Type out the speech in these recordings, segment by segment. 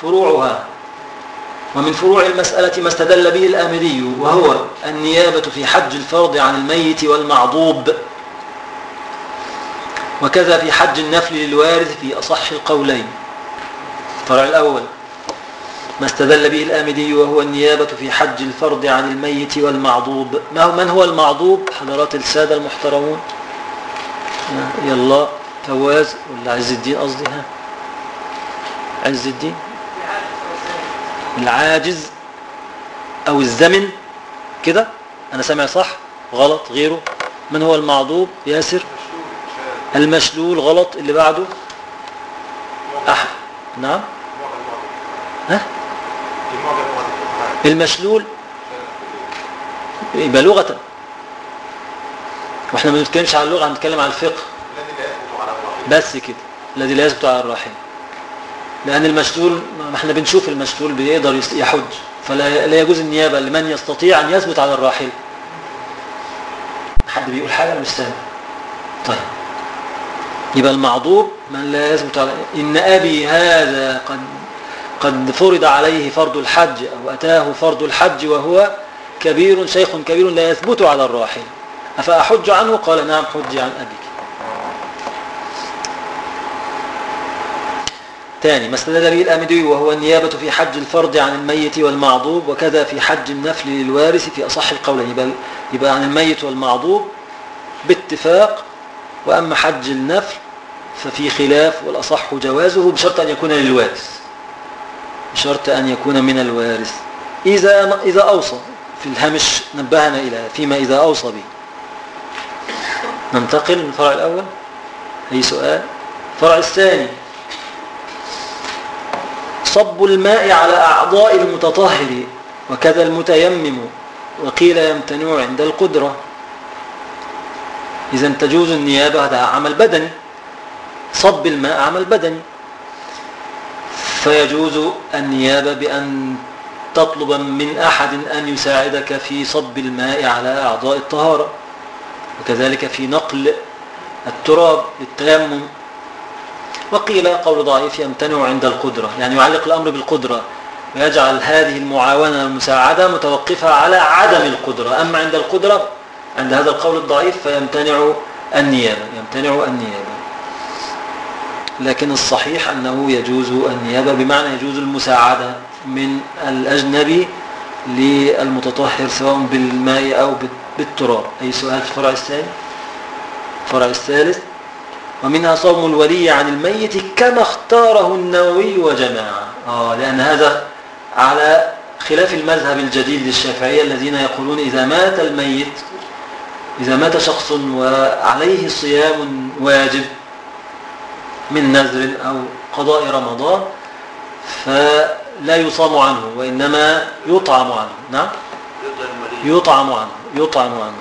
فروعها ومن فروع المسألة ما استدل به الآمدي وهو النيابة في حج الفرض عن الميت والمعضوب وكذا في حج النفل للوارث في أصح القولين الفرع الأول ما استدل به الآمدي وهو النيابة في حج الفرض عن الميت والمعضوب ما هو من هو المعضوب حضرات السادة المحترمون يلا فواز ولا عز الدين قصدي ها عز الدين العاجز او الزمن كده انا سامع صح غلط غيره من هو المعضوب ياسر المشلول غلط اللي بعده أح... نعم ها المشلول يبقى لغة واحنا ما بنتكلمش عن اللغة هنتكلم عن الفقه بس كده الذي لا يثبت على الراحل لأن المشلول ما احنا بنشوف المشلول بيقدر يس- يحج فلا لا يجوز النيابة لمن يستطيع أن يثبت على الراحل حد بيقول حاجة أنا مش سامع طيب يبقى المعضوب من لا يثبت على إن أبي هذا قد قد فرض عليه فرض الحج أو أتاه فرض الحج وهو كبير شيخ كبير لا يثبت على الراحل أفأحج عنه قال نعم حج عن أبيك ثاني ما استدل به الآمدي وهو النيابة في حج الفرض عن الميت والمعضوب وكذا في حج النفل للوارث في أصح القولين يبقى, يبقى عن الميت والمعضوب باتفاق وأما حج النفل ففي خلاف والأصح جوازه بشرط أن يكون للوارث بشرط أن يكون من الوارث إذا إذا أوصى في الهامش نبهنا إلى فيما إذا أوصى به ننتقل من الفرع الأول أي سؤال الفرع الثاني صب الماء على أعضاء المتطهر وكذا المتيمم وقيل يمتنع عند القدرة إذا تجوز النيابة هذا عمل بدني صب الماء عمل بدني فيجوز النيابة بأن تطلب من أحد أن يساعدك في صب الماء على أعضاء الطهارة وكذلك في نقل التراب للتيمم وقيل قول ضعيف يمتنع عند القدرة يعني يعلق الأمر بالقدرة ويجعل هذه المعاونة والمساعدة متوقفة على عدم القدرة أما عند القدرة عند هذا القول الضعيف فيمتنع النيابة يمتنع النيابة لكن الصحيح أنه يجوز النيابة بمعنى يجوز المساعدة من الأجنبي للمتطهر سواء بالماء أو بالتراب أي سؤال في الفرع الثاني الفرع الثالث ومنها صوم الولي عن الميت كما اختاره النووي وجماعة آه لأن هذا على خلاف المذهب الجديد للشافعية الذين يقولون إذا مات الميت إذا مات شخص وعليه صيام واجب من نذر أو قضاء رمضان فلا يصام عنه وإنما يطعم عنه نعم يطعم عنه يطعم عنه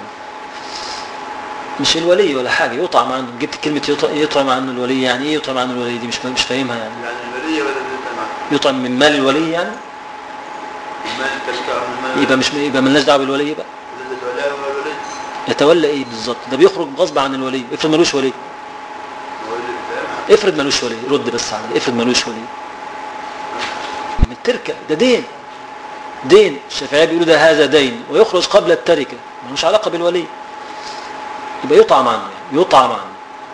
مش الولي ولا حاجة يطعم عنه جبت كلمة يطعم عنه الولي يعني ايه يطعم عنه الولي دي مش مش فاهمها يعني يعني الولية ولا الطعام يطعم من مال الولي يعني المال تشتغل المال يبقى مش يبقى ملناش دعوه بالولي يبقى الولاء والولي يتولى ايه بالظبط ده بيخرج غصب عن الولي افرض ملوش ولي الولي الفهم افرض ملوش ولي رد بس على افرض ملوش ولي من التركه ده دين دين الشافعيه بيقولوا ده هذا دين ويخرج قبل التركه ملوش علاقه بالولي يبقى يطعم عنه يعني يطعم عنه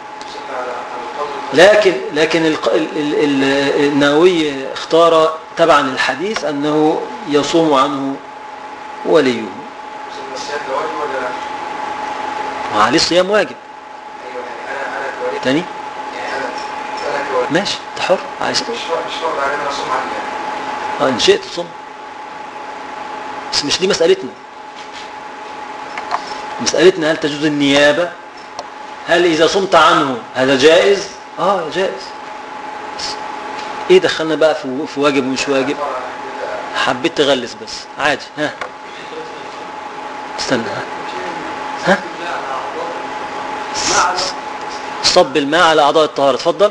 لكن لكن الق- ال- ال- ال- النووي اختار تبعا الحديث انه يصوم عنه وليه الصيام ده واجب ولا لا؟ وعليه صيام واجب ايوه يعني انا انا كوالد تاني يعني انا انا كوالد ماشي انت حر عايز مش فرض مش فرض علينا انا اصوم عني يعني اه ان شئت تصوم بس مش دي مسألتنا مسألتنا هل تجوز النيابة هل إذا صمت عنه هذا جائز اه جائز بس ايه دخلنا بقى في في واجب ومش واجب فرض على حد حبيت تغلس بس عادي ها استنى ها ها صب الماء على أعضاء الطهارة اتفضل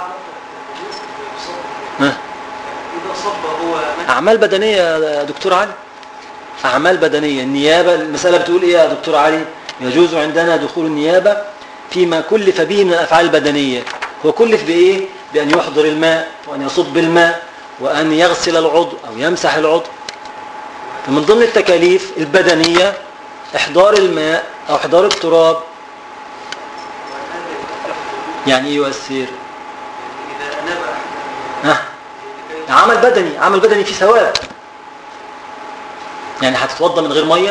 ها إذا صب هو أعمال بدنية يا دكتور علي أعمال بدنية النيابة المسألة بتقول إيه يا دكتور علي يجوز عندنا دخول النيابة فيما كلف به من الأفعال البدنية هو كلف بإيه بأن يحضر الماء وأن يصب الماء وأن يغسل العضو أو يمسح العضو فمن ضمن التكاليف البدنية إحضار الماء أو إحضار التراب يعني إيه يؤثر يعني إذا أناب أحد ها عمل بدني عمل بدني فيه ثواب يعني هتتوضى من غير ميه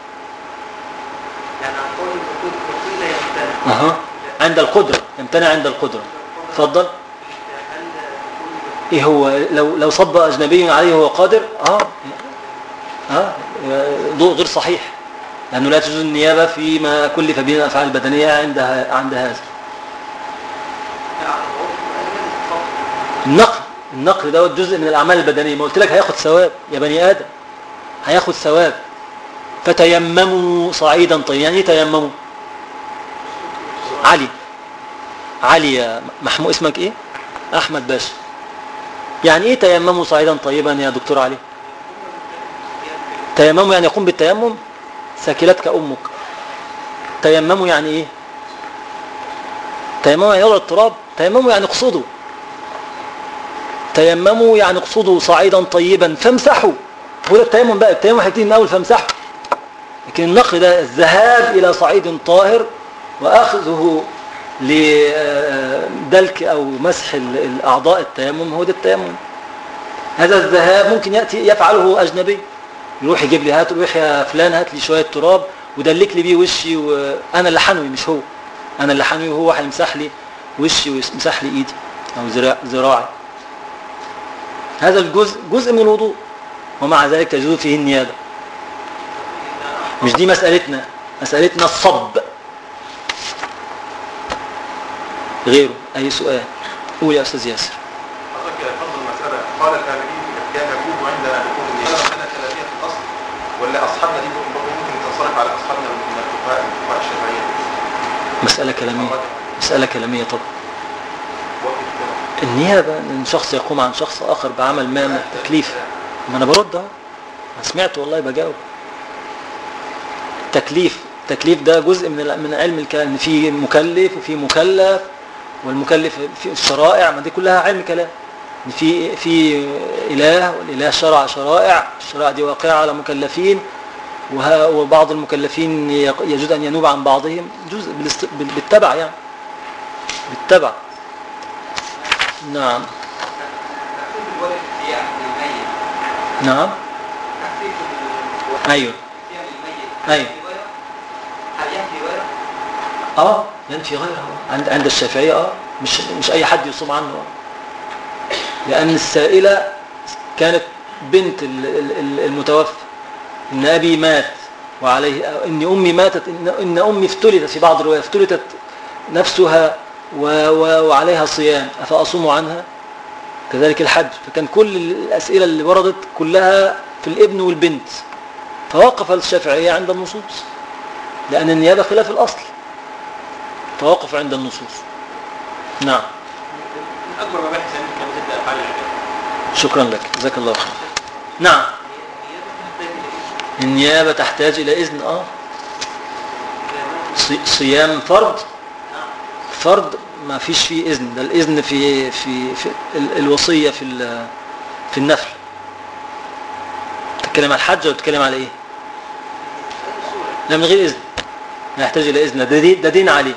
يعني أقول الوقود وقيل يمتنع اها عند القدره يمتنع عند القدره اتفضل هل تكون ايه هو لو لو صب اجنبي عليه وهو قادر اه اه ضوء غير صحيح لانه لا تجوز النيابه فيما كلف به الافعال البدنيه عند عند هذا على العضو فقط النقل النقل دوت جزء من الاعمال البدنيه ما قلت لك هياخد ثواب يا بني ادم هياخد ثواب فتيمموا صعيدا طيبا يعني ايه تيمموا علي علي يا محمود اسمك ايه احمد باشا يعني ايه تيمموا صعيدا طيبا يا دكتور علي تيمموا يعني يقوم بالتيمم سكلتك امك تيمموا يعني ايه تيمموا يعني يضع التراب تيمموا يعني اقصدوا تيمموا يعني اقصدوا صعيدا طيبا فامسحوا هو ده التيمم بقى التيمم هيبتدي من اول فامسحوا لكن النقل ده الذهاب الى صعيد طاهر واخذه لدلك او مسح ال- الاعضاء التيمم هو ده التيمم هذا الذهاب ممكن ياتي يفعله اجنبي يروح يجيب لي هات روح يا فلان هات لي شويه تراب ودلك لي بيه وشي وانا اللي حنوي مش هو انا اللي حنوي وهو هيمسح لي وشي ويمسح لي ايدي او ذراع- ذراعي هذا الجزء جزء من الوضوء ومع ذلك تجوز فيه النيابه مش دي مسألتنا مسألتنا الصب غيره أي سؤال قول يا أستاذ ياسر حضرتك فضل المسألة قال الآمرين كان يكون عند دخول النيابة كانت ثلاثية في الأصل ولا أصحابنا دي برضه ممكن تنصرف على أصحابنا من الفقهاء من الفقهاء الشافعية مسألة كلامية مسألة كلامية طبعا وقت كده. النيابة ان شخص يقوم عن شخص آخر بعمل ما من التكليف ما أنا برد أهو أنا سمعت والله بجاوب التكليف التكليف ده جزء من ال- من علم الكلام إن في مكلف وفي مكلف والمكلف في الشرائع ما دي كلها علم كلام إن في في إله والإله شرع شرائع الشرائع دي واقعة على مكلفين وها- وبعض المكلفين يق- يجوز أن ينوب عن بعضهم جزء بالاست- بال- بالتبع يعني بالتبع نعم تخفيف الولد في عهد الميت نعم تخفيف الولد أيوه في عهد الميت أيوه. ينفي غيره؟ هل ينفي غيره؟ اه ينفي غيره عند عند الشافعيه اه مش مش اي حد يصوم عنه آه. لان السائله كانت بنت ال- ال- ال- المتوفى ان ابي مات وعليه أو ان امي ماتت ان ان امي افتلتت في بعض الروايات افتلتت نفسها و و وعليها صيام افاصوم عنها كذلك الحج فكان كل الاسئله اللي وردت كلها في الابن والبنت فوقف الشافعيه عند النصوص لان النيابه خلاف الاصل توقف عند النصوص نعم من أكبر مباحث علم كما تبدأ أفعال العباد شكرا لك جزاك الله خير نعم النيابة تحتاج إلى إذن آه صي- صيام فرض فرض ما فيش فيه إذن ده الإذن في في, في ال- الوصية في ال- في النفل تتكلم على الحج ولا تتكلم على إيه لا من غير إذن لا يحتاج إلى إذن ده دين, ده دين عليه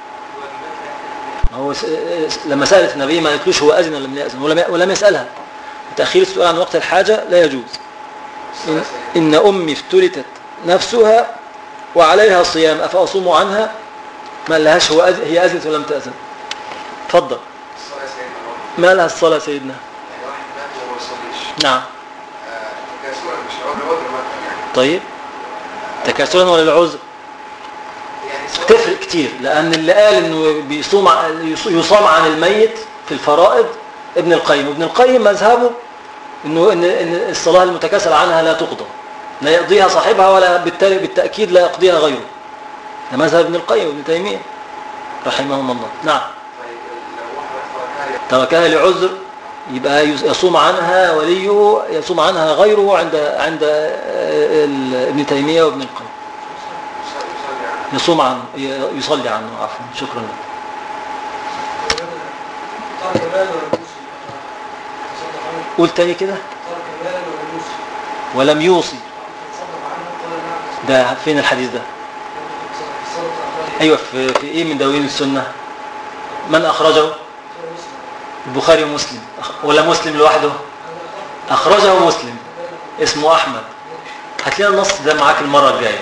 هو س- لما سألت النبي ما قالتلوش هو أذن ولا لم يأذن ولم ولم يسألها تأخير السؤال عن وقت الحاجة لا يجوز إن, إن أمي افتلتت نفسها وعليها صيام أفأصوم عنها ما لهاش هو أذ... هي أذنت ولم تأذن تفضل الصلاة سيدنا الرب ما لها الصلاة سيدنا يعني واحد مات وهو ما يصليش نعم آه، كسولا مش عذر عذر مثلا يعني طيب تكاسلا ولا العذر يعني سواء تفرق كتير لأن اللي قال إنه بيصوم ع- يص- يصام عن الميت في الفرائض ابن القيم وابن القيم مذهبه إنه إن إن الصلاة المتكاسل عنها لا تقضى لا يقضيها صاحبها ولا بالتالي بالتأكيد لا يقضيها غيره ده مذهب ابن القيم وابن تيمية رحمهم الله نعم طيب لو واحد تركها تركها لعذر يبقى يص- يصوم عنها وليه يصوم عنها غيره عند عند آه، ال- ابن تيمية وابن القيم يصلي عنها يصوم عنه ي- يصلي عنه عفوا شكرا لك ترك مال ولا يجوز تصدق عنه قول تاني كده ترك مالا ولم يوصي ولم يوصي تصدق عنه قال نعم ده فين الحديث ده صدق أخرجه ايوه في, في ايه من دواوين السنه من اخرجه البخاري ومسلم أخ- ولا مسلم لوحده اخرجه مسلم اسمه احمد هتلاقي النص ده معاك المره الجايه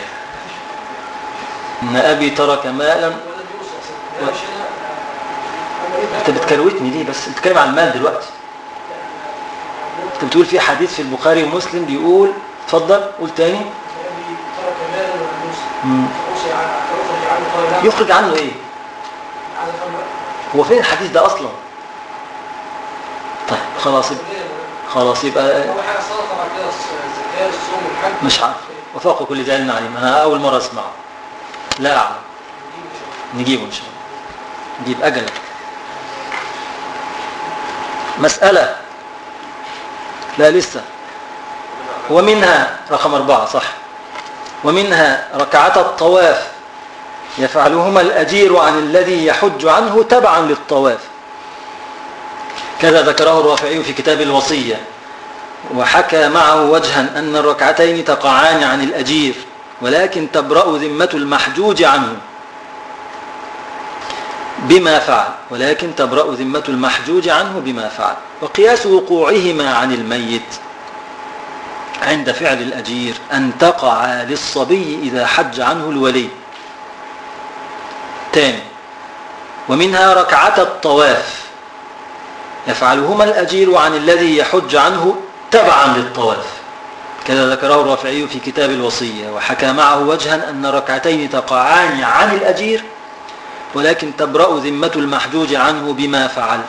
ان ابي ترك مالا ولم يوصي أصلا لا شيء انت بتكروتني ليه بس بتتكلم عن المال دلوقتي انت بتقول في حديث في البخاري ومسلم بيقول اتفضل قول تاني أبي ترك مالا ولم يوصي مم. فأوصي عنه فأخرج عنه قال نعم يخرج عنه ايه عايز أفهم بقى. هو فين الحديث ده اصلا طيب خلاص يبقى خلاص يبقى أول حاجة صدقة بعد كده الزكاة الصوم والحج مش عارف وفوق كل ذي علم عليم انا اول مره اسمعه لا اعلم نجيبه ان شاء الله نجيب اجلك مساله لا لسه ومنها رقم أربعة صح ومنها ركعتا الطواف يفعلهما الأجير عن الذي يحج عنه تبعا للطواف كذا ذكره الرافعي في كتاب الوصية وحكى معه وجها أن الركعتين تقعان عن الأجير ولكن تبرأ ذمة المحجوج عنه بما فعل ولكن تبرأ ذمة المحجوج عنه بما فعل وقياس وقوعهما عن الميت عند فعل الأجير أن تقع للصبي إذا حج عنه الولي تاني ومنها ركعة الطواف يفعلهما الأجير عن الذي يحج عنه تبعا للطواف كذا ذكره الرافعي في كتاب الوصية وحكى معه وجها أن ركعتين تقعان عن الأجير ولكن تبرأ ذمة المحجوج عنه بما فعل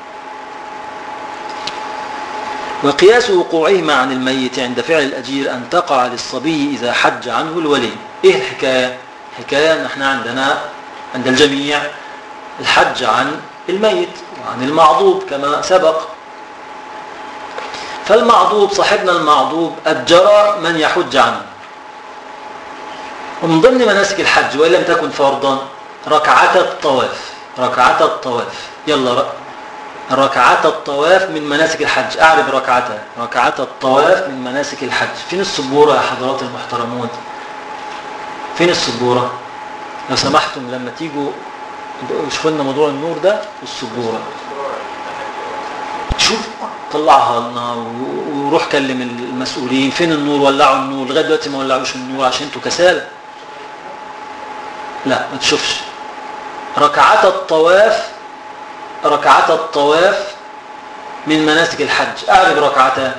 وقياس وقوعهما عن الميت عند فعل الأجير أن تقع للصبي إذا حج عنه الولي إيه الحكاية؟ الحكاية أن احنا عندنا عند الجميع الحج عن الميت وعن المعضوب كما سبق فالمعضوب صاحبنا المعضوب أجر من يحج عنه ومن ضمن مناسك الحج وإن لم تكن فرضا ركعة الطواف ركعة الطواف يلا رأ. ركعة الطواف من مناسك الحج أعرف ركعتها ركعة الطواف من مناسك الحج فين السبورة يا حضرات المحترمون فين السبورة لو سمحتم لما تيجوا شوفوا لنا موضوع النور ده والسبورة شوف طلعها لنا و- وروح كلم المسؤولين فين النور ولعوا النور لغايه دلوقتي ما ولعوش النور عشان انتوا كسالى لا ما تشوفش ركعات الطواف ركعات الطواف من مناسك الحج اعرف ركعتها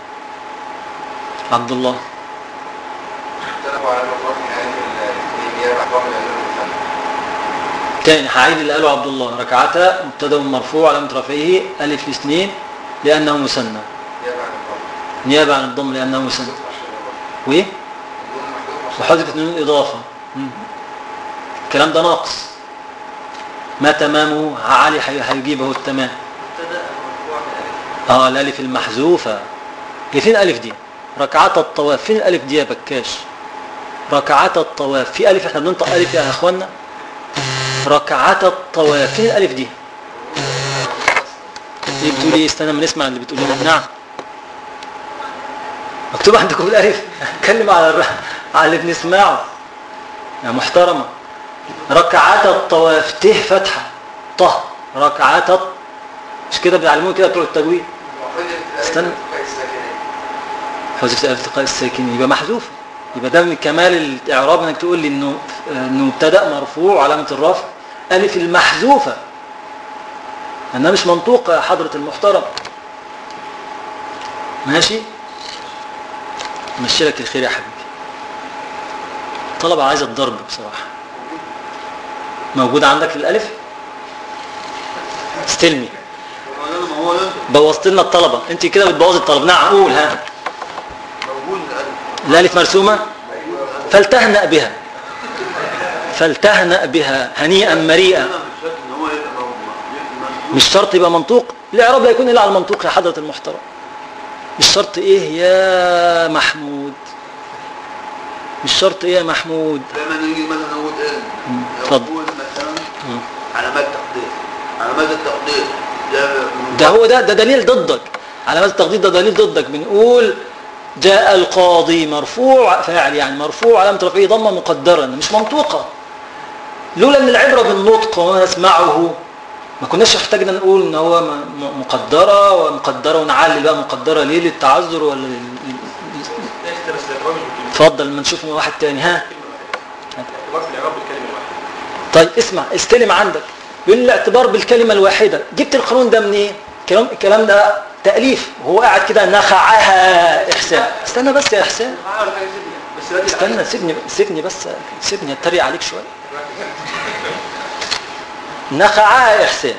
عبد الله اختلفوا على مطلق يعني الاثنين يا بعضهم يعملوا مثلا تاني هعيد اللي قاله عبد الله ركعتها مبتدا مرفوع علامه رفعه الف الاثنين لانه مثنى يا بعد الضم نيابه عن الضم لانه مثنى محدود عشان وايه محدود وحذفت نون الإضافة مم. الكلام ده ناقص ما تمامه علي حي- هيجيبه التمام مبتدا مرفوع بالالف اه الالف المحذوفة هي فين الالف دي ركعات الطواف فين الالف دي يا بكاش ركعات الطواف في الف احنا بننطق الف يا اخوانا ركعات الطواف فين الالف دي ايه بتقولي ايه استنى ما نسمع اللي بتقوليه نعم مكتوب عندكم بالالف اتكلم على الر... على اللي بنسمعه يا محترمه ركعات الطواف ته فتحه طه ركعات الط- مش كده بيعلمونا كده بتوع التجويد استنى. حذفت الف التقاء الساكنين يبقى محذوف يبقى ده من كمال الاعراب انك تقول لي انه انه مبتدا مرفوع علامه الرفع الف المحذوفه انها مش منطوقه يا حضره المحترم ماشي مشي لك الخير يا حبيبي طلبة عايزة الضرب بصراحة موجود عندك الألف استلمي ما هو لازم بوظت لنا الطلبة انت كده بتبوظ الطلبة نعم قول ها موجود الألف الألف مرسومة فلتهنأ بها فلتهنأ بها هنيئا مريئا أنا مش شايف إن هو يبقى موجود مش شرط يبقى منطوق الإعراب لا يكون إلا على المنطوق يا حضرة المحترم مش شرط إيه يا محمود مش شرط إيه يا محمود لما نيجي مثلا نقول إيه مم. اتفضل. نقول مثلا مم. علامات تقدير علامات التقدير ده ده هو ده ده دليل ضدك علامات التقدير ده دليل ضدك بنقول جاء القاضي مرفوع فاعل يعني مرفوع علامة رفعه ضمة مقدرة مش منطوقة لولا ان العبرة بالنطق وما نسمعه ما كناش احتاجنا نقول ان هو م- م- مقدرة ومقدرة ونعلل بقى مقدرة ليه للتعذر ولا لل... ليس بس الاعتبار مش بالكلمه اتفضل ما نشوف من واحد تاني ها الاعتبار في الاعراب بالكلمه الواحده طيب اسمع استلم عندك بيقول الاعتبار بالكلمة الواحدة جبت القانون ده منين الكلام الكلام ده تأليف وهو قاعد كده نخعها إحسان استنى بس يا إحسان حاول حاجه سيدنا بس دلوقتي استنى سيبني سيبني بس سيبني اتريق عليك شوية نخعها إحسان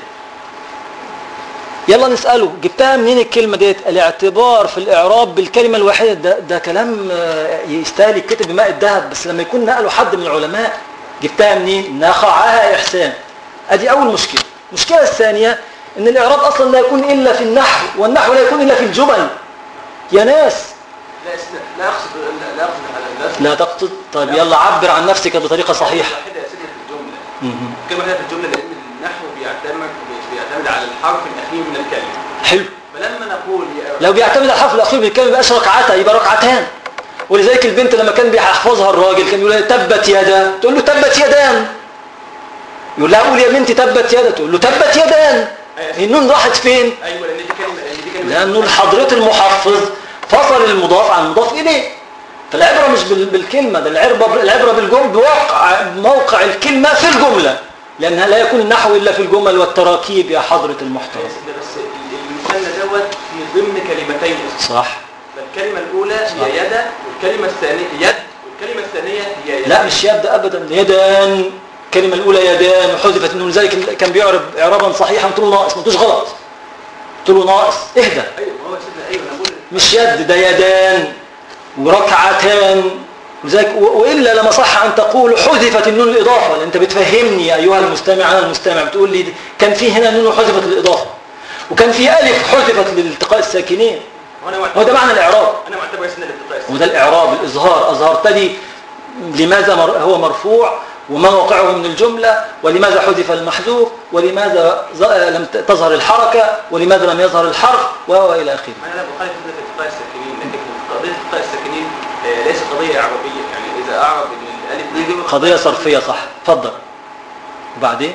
يلا نسأله جبتها منين الكلمة ديت الاعتبار في الإعراب بالكلمة الواحدة ده, ده كلام آه، يستاهل يتكتب بماء الذهب بس لما يكون نقله حد من العلماء جبتها منين نخعها إحسان أدي أول مشكلة المشكلة الثانية إن الإعراب أصلا لا يكون إلا في النحو والنحو لا يكون إلا في الجمل يا ناس لا اسم- لا اقصد لا- لا اقصد على الناس لا تقصد طيب يلا عبر عن نفسك بطريقة صحيحة واحده يا سيدنا في الجمله مهم. الكلمه هي في الجمله لان النحو بيعتمد بيعتمد على الحرف الاخير من الكلمه حلو فلما نقول يا لو بيعتمد على الحرف الاخير بالكلمه يبقاش ركعتها يبقى ركعتان ولذلك البنت لما كان بيحفظها الراجل كان يقول لها تبت يدا تقول له تبت يدان يقول لها قول يا بنتي تبت يدا تقول له تبت يدان النون راحت فين ايوه لان دي كلمه لان دي كلمه لانه حضره المحفظ فصل المضاف عن المضاف اليه فالعبره مش بال- بالكلمه ده العبره العبره بالجمله بواقع موقع الكلمه في الجمله لانها لا يكون النحو الا في الجمل والتراكيب يا حضره يا المحترم سيدنا بس المثنى دوت في ضمن كلمتين صح فالكلمه الاولى هي يد والكلمه الثانيه يد والكلمه الثانيه هي يد لا مش يد ابدا يدان الكلمه الاولى يدان وحذفت النون لذلك كان بيعرب اعرابا صحيحا قلت له ناقص ما قلتوش غلط قلت له ناقص اهدى ايوه ما هو يا سيدنا ايوه انا بقول مش يد ده يدان وركعتان لذلك و- والا لما صح ان تقول حذفت النون الاضافه لان انت بتفهمني يا ايها المستمع انا المستمع بتقول لي دي- كان في هنا نون حذفت الاضافه وكان في الف حذفت لالتقاء الساكنين وانا هو ده معتبر معنى الاعراب انا معتبر يا سيدنا الالتقاء الساكن. وده الإعراب الإظهار أظهرت لي لماذا مر هو مرفوع وما موقعه من الجملة ولماذا حذف المحذوف ولماذا ظ- لم ت- تظهر الحركة ولماذا لم يظهر الحرف وإلى آخره انا لا بخالف سيدنا في التقاء الساكنين لكن قضيه التقاء الساكنين آه، ليست قضيه اعرابيه يعني اذا اعرب ان الالف دي قضية صرفية صح اتفضل وبعدين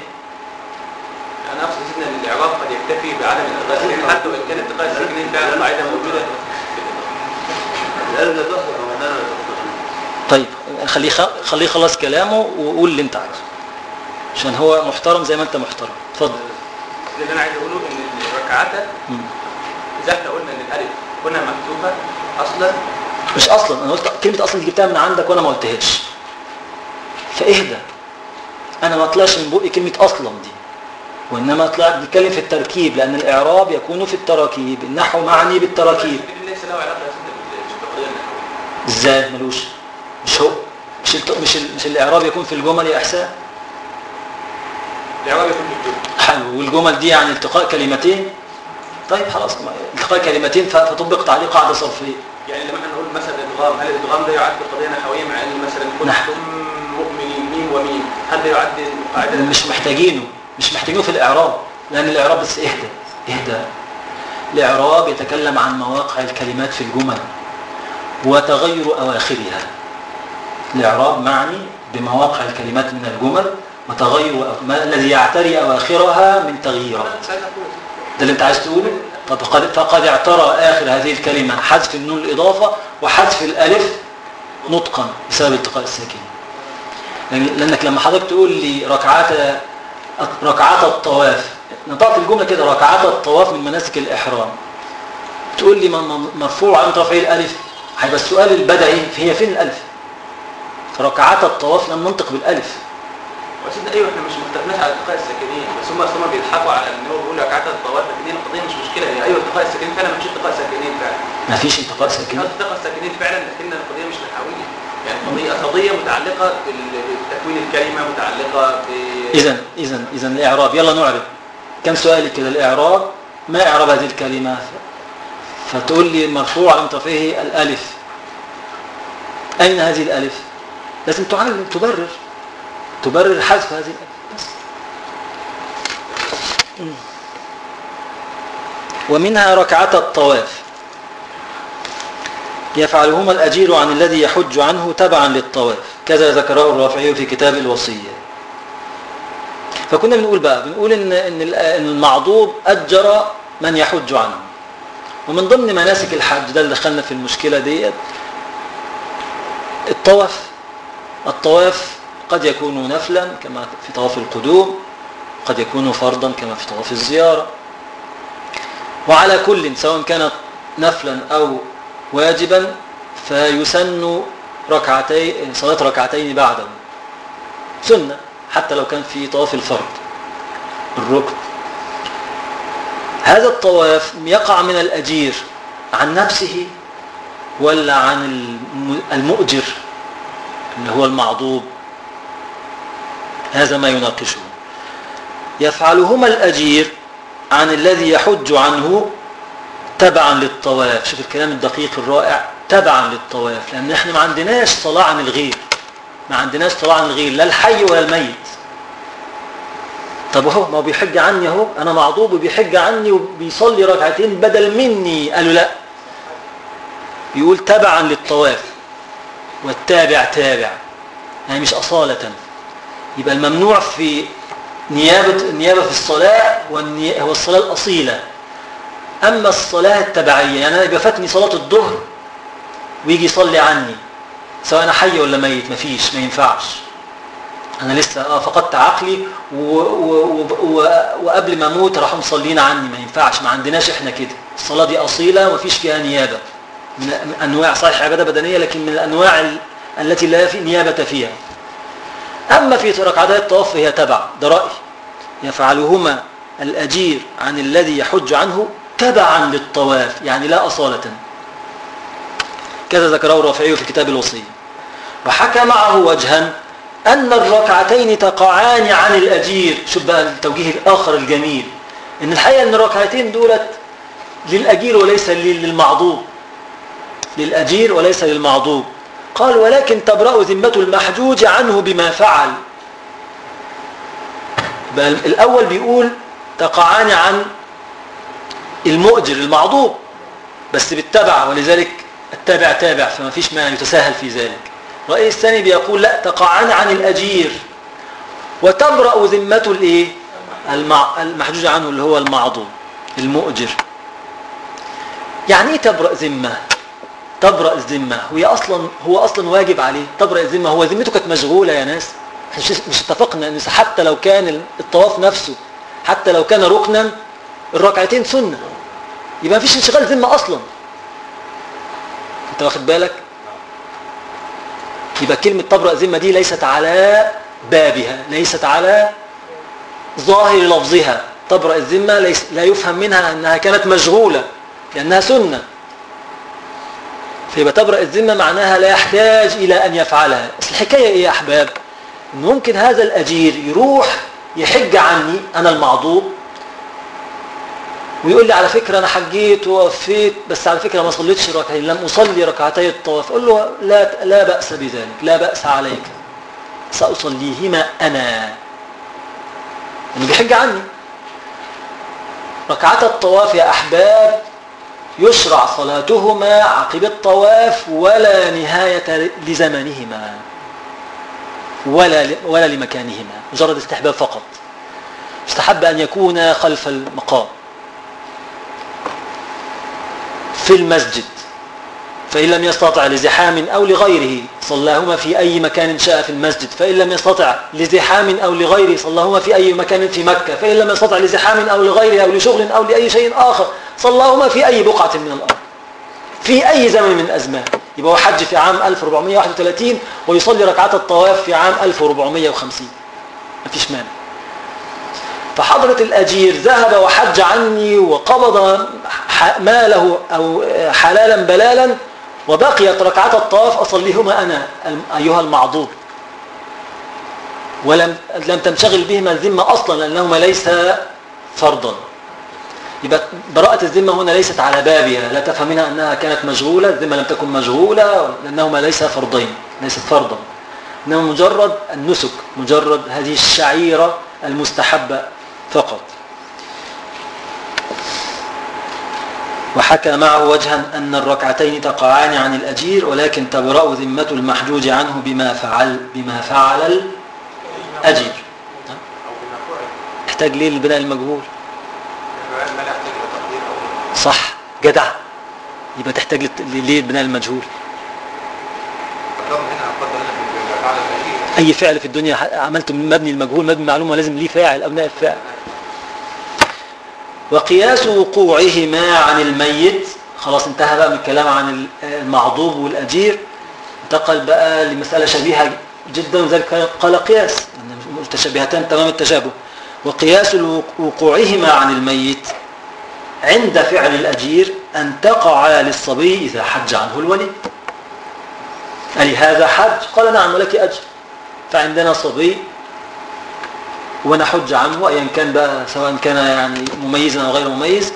انا اقصد سيدنا ان الاعراب قد يكتفي بعدم التقاء الساكنين حتى وان كان التقاء الساكنين فعلا قاعده موجوده الألف لا تحضر وأنا لا تحضر طيب خليه خ- خليه يخلص كلامه وقول اللي انت عايزه عشان هو محترم زي ما انت محترم اتفضل اللي انا عايز اقوله ان الركعات مم. اذا احنا قلنا ان الالف هنا محذوفه اصلا مش اصلا انا قلت كلمه اصلا دي جبتها من عندك وانا ما قلتهاش فاهدى انا ما طلعش من بقي كلمه اصلا دي وانما طلعت بتكلم في التركيب لان الاعراب يكون في التراكيب النحو معني بالتراكيب الساكنين ليس له علاقه يا سيدنا بال- بالقضيه النحويه ازاي ملوش مش هو مش الت... مش, ال... مش الاعراب يكون في الجمل يا احسان الاعراب يكون بالجمله حلو والجمل دي يعني التقاء كلمتين طيب خلاص ما- التقاء كلمتين ف- فطبقت عليه قاعده صرفيه يعني لما احنا نقول مثلا ادغام هل الادغام ده يعد قضيه نحويه مع ان مثلا نعم. كنتم مؤمنين ميم وميم هل ده يعد قاعده مش محتاجينه مش محتاجينه في الإعراب لأن الإعراب بس اهدى اهدى الإعراب يتكلم عن مواقع الكلمات في الجمل وتغير أواخرها الإعراب معني بمواقع الكلمات من الجمل وتغير أو- ما الذي يعتري أواخرها من تغييرات ده اللي انت عايز تقوله طب قد فقد اعترى آخر هذه الكلمة حذف النون الإضافة وحذف الألف نطقا بسبب التقاء الساكن لأن- لأنك لما حضرتك تقول لي ركعات ركعات الطواف نطقت الجملة كده ركعات الطواف من مناسك الإحرام تقول لي م- م- مرفوع عن رفع الألف هيبقى السؤال البدعي هي فين الألف فركعات الطواف لم ننطق بالألف وسيدنا ايوه احنا مش مختلفناش على التقاء الساكنين بس هم اصلا بيضحكوا على ان هو بيقول ركعات الطواف لكن هي القضيه مش مشكله يعني ايوه التقاء الساكنين فعلا مفيش التقاء الساكنين فعلا ما فيش انتقاء ساكن التقاء الساكنين فعلا لكن القضيه مش نحويه يعني قضيه قضيه متعلقه بال- بتكوين الكلمه متعلقه ب إذا إذا إذا الإعراب يلا نعرب كم سؤالي كده الإعراب ما إعراب هذه الكلمة فتقول لي مرفوع عن رفعه الألف أين هذه الألف لازم تعلم تبرر تبرر حذف هذه الألف بس مم. ومنها ركعتا الطواف يفعلهما الأجير عن الذي يحج عنه تبعا للطواف كذا ذكره الرافعي في كتاب الوصية فكنا بنقول بقى بنقول إن, إن ال- إن المعضوب أجر من يحج عنه ومن ضمن مناسك الحج ده اللي دخلنا في المشكلة ديت الطواف الطواف قد يكون نفلا كما في طواف القدوم قد يكون فرضا كما في طواف الزيارة وعلى كل سواء كانت نفلا أو واجبا فيسن ركعتي صلاة ركعتين بعده سنة حتى لو كان في طواف الفرض الركن هذا الطواف يقع من الأجير عن نفسه ولا عن الم- المؤجر اللي هو المعضوب هذا ما يناقشه يفعلهما الأجير عن الذي يحج عنه تبعا للطواف شوف الكلام الدقيق الرائع تبعا للطواف لأن احنا ما عندناش صلاة عن الغير ما عندناش صلاة عن الغير لا الحي ولا الميت طب هو ما هو بيحج عني اهو انا معضوب وبيحج عني وبيصلي ركعتين بدل مني قالوا لا بيقول تبعا للطواف والتابع تابع يعني مش أصالة يبقى الممنوع في نيابة النيابة في الصلاة والني- هو الصلاة الأصيلة أما الصلاة التبعية يعني أنا يبقى فاتني صلاة الظهر ويجي يصلي عني سواء أنا حي ولا ميت مفيش ما ينفعش أنا لسه آه فقدت عقلي و و و و وقبل ما أموت راحوا مصلين عني ما ينفعش ما عندناش إحنا كده الصلاة دي أصيلة ومفيش فيها نيابة من من أنواع صحيح عبادة بدنية لكن من الأنواع ال- التي لا في نيابة فيها أما في ركعتي الطواف فهي تبع ده رأي يفعلهما الأجير عن الذي يحج عنه تبعا للطواف يعني لا أصالة كذا ذكره الرافعي في كتاب الوصية وحكى معه وجها أن الركعتين تقعان عن الأجير شوف بقى التوجيه الآخر الجميل إن الحقيقة أن الركعتين دولت للأجير وليس للمعضوب للأجير وليس للمعضوب قال ولكن تبرأ ذمة المحجوج عنه بما فعل بل الأول بيقول تقعان عن المؤجر المعضوب بس بالتبع ولذلك التابع تابع فما فيش ما يتساهل في ذلك الرأي الثاني بيقول لا تقعان عن الأجير وتبرأ ذمة الايه المع... المحجوج عنه اللي هو المعضوب المؤجر يعني ايه تبرأ ذمة تبرأ الذمة هي أصلا هو أصلا واجب عليه تبرأ الذمة هو ذمته كانت مشغولة يا ناس مش مش اتفقنا ان حتى لو كان الطواف نفسه حتى لو كان ركنا الركعتين سنة يبقى مفيش انشغال ذمة أصلا انت واخد بالك يبقى كلمة تبرأ ذمة دي ليست على بابها ليست على ظاهر لفظها تبرأ الذمة ليس لا يفهم منها أنها كانت مشغولة لأنها سنة فيبقى تبرأ الذمة معناها لا يحتاج إلى أن يفعلها بس الحكاية إيه يا أحباب إن ممكن هذا الأجير يروح يحج عني أنا المعضوب ويقول لي على فكرة أنا حجيت ووفيت بس على فكرة ما صليتش ركعتين لم أصلي ركعتي الطواف أقول له لا, لا بأس بذلك لا بأس عليك سأصليهما أنا إنه بيحج عني ركعات الطواف يا أحباب يشرع صلاتهما عقب الطواف ولا نهاية لزمنهما ولا ولا لمكانهما مجرد استحباب فقط استحب أن يكون خلف المقام في المسجد فإن لم يستطع لزحام أو لغيره صلاهما في أي مكان شاء في المسجد فإن لم يستطع لزحام أو لغيره صلاهما في أي مكان في مكة فإن لم يستطع لزحام أو لغيره أو لشغل أو لأي شيء آخر صلاهما في أي بقعة من الأرض في أي زمن من الأزمان يبقى هو حج في عام 1431 ويصلي ركعات الطواف في عام 1450 مفيش مانع فحضرة الأجير ذهب وحج عني وقبض ماله أو حلالا بلالا وبقيت ركعات الطواف أصليهما أنا أيها المعضوب ولم لم تنشغل بهما الذمة أصلا لأنهما ليس فرضا يبقى براءة الذمة هنا ليست على بابها لا تفهم منها أنها كانت مشغولة الذمة لم تكن مشغولة لأنهما ليس فرضين ليست فرضا إنما مجرد النسك مجرد هذه الشعيرة المستحبة فقط وحكى معه وجها أن الركعتين تقعان عن الأجير ولكن تبرأ ذمة المحجوج عنه بما فعل بما فعل الأجير او بما فعل يحتاج ليه للبناء المجهول يعني ما لا يحتاج الى تقدير او صح جدع يبقى تحتاج لت- ليه البناء المجهول قدرنا هنا قدر هنا بما فعل الاجير أي فعل في الدنيا ح- عملته مبني المجهول مبني المعلومة لازم ليه فاعل أبناء الفاعل وقياس وقوعهما عن الميت خلاص انتهى بقى من الكلام عن ال- المعضوب والأجير انتقل بقى لمسألة شبيهة جدا وذلك قال قياس إن متشابهتان تمام التشابه وقياس الوق- وقوعهما عن الميت عند فعل الأجير أن تقع للصبي إذا حج عنه الولي ألي هذا حج قال نعم ولك أجر فعندنا صبي ونحج عنه أيا كان بقى سواء كان يعني مميزا أو غير مميز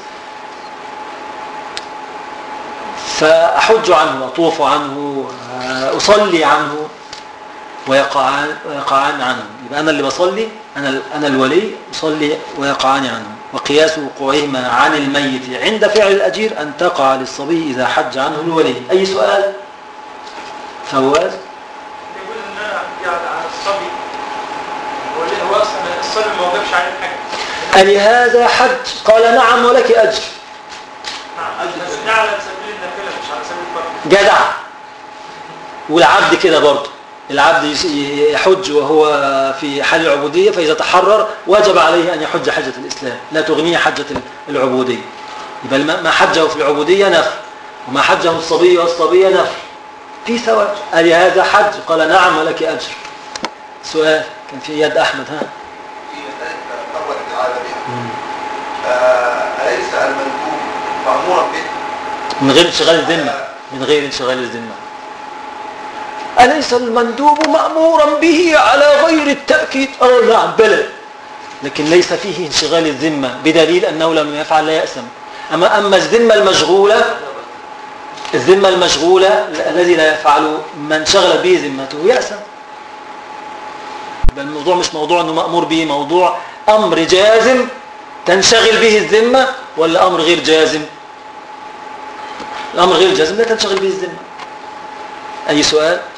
فأحج عنه أطوف عنه آه، أصلي عنه ويقعان, ويقعان عنه يبقى أنا اللي بصلي أنا, أنا الولي أصلي ويقعان عنه وقياس وقوعهما عن الميت عند فعل الأجير أن تقع للصبي إذا حج عنه الولي أي سؤال فواز يقول ان انا يعني على الصبي هو ليه- هو اصلا الصبي ما وجبش عليه حاجه ألي هذا حج قال نعم ولك أجر نعم بس ده على سبيل النافله مش على سبيل الفرض جدع والعبد كده برضه العبد يس- يحج وهو في حال العبودية فإذا تحرر وجب عليه أن يحج حجة الإسلام لا تغنيه حجة العبودية يبقى الم- ما حجه في العبودية نفل وما حجه الصبي والصبية نفل في ثواب قال هذا حج قال نعم ولك أجر سؤال كان في يد أحمد ها في مسألة أول العادة بها آه، أليس المندوب مأمورا به؟ من غير انشغال الذمة من غير انشغال الذمة أليس المندوب مأمورا به على غير التأكيد أه نعم بلى لكن ليس فيه انشغال الذمة بدليل أنه لم يفعل لا يأسم أما أما الذمة المشغولة الذمة المشغولة الذي لا يفعل من شغل به ذمته يأسم يبقى الموضوع مش موضوع أنه مأمور به موضوع أمر جازم تنشغل به الذمة ولا أمر غير جازم الأمر غير جازم لا تنشغل به الذمة أي سؤال